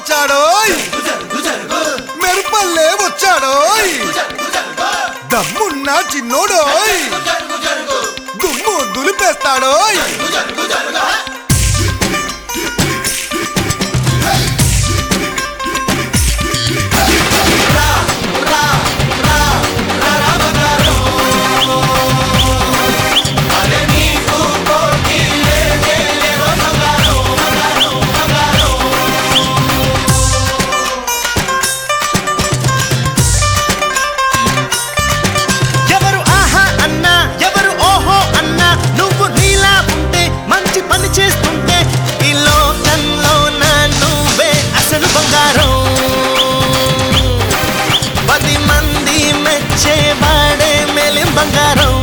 వచ్చాడోయ్ మెరుపల్లే వచ్చాడోయ్ దమ్మున్న చిన్నోడోయ్ దుమ్ము దులిపేస్తాడోయ్ ఎవరు ఆహా అన్నా ఎవరు ఓహో అన్నా నువ్వు నీలా ఉంటే మంచి పని చేస్తుంటే ఈ లోకంలో నా నువ్వే అసలు బంగారం పది మంది మెచ్చేవాడే మేలిం బంగారం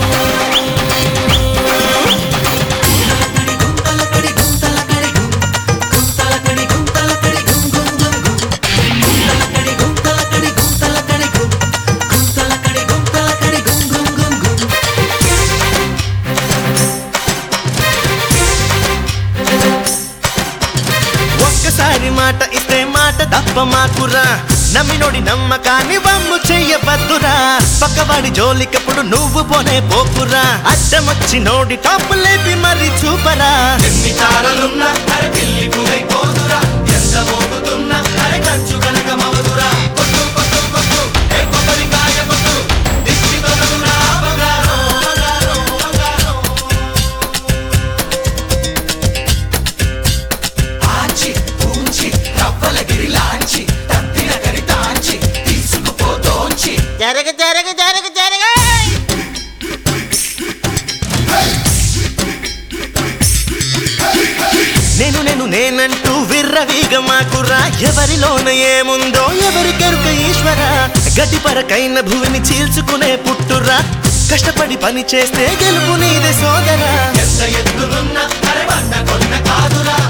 ఒక్కసారి మాట ఇస్తే మాట తప్ప మాకురా నమ్మినోడి నమ్మకాన్ని వమ్ము చెయ్యవద్దురా పక్కవాడి జోలికప్పుడు నువ్వు పోనే పోకురా అడ్డమొచ్చి నోడి టాపు లేపి మరి చూపరా ఎన్ని తారలున్నా అరే పిల్లి పువ్వై పోదురా ఎంత మోగుతున్నా అరే కంచు కనక మవదురా కొట్టు కొట్టు కొట్టు ఏ కొబ్బరికాయ కొట్టు దిష్టి తొలగునా బంగారం బంగారం బంగారం ఆంచి పూంచి రవ్వల గిరిలాంచి తప్పిన కరితాంచి తీసుకుపోతోంచి జరగ జరగ జరగ జరగ నేను నేను నేనంటూ విర్రవీగ మాకురా ఎవరిలోన ఏముందో ఎవరికెరుక ఈశ్వర గడ్డి పరకైన భూమిని చీల్చుకునే పుట్టురా కష్టపడి పని చేస్తే గెలుపు నీదే సోదరా ఎంత ఎత్తులున్నా అరే బండ కొన్న కాదురా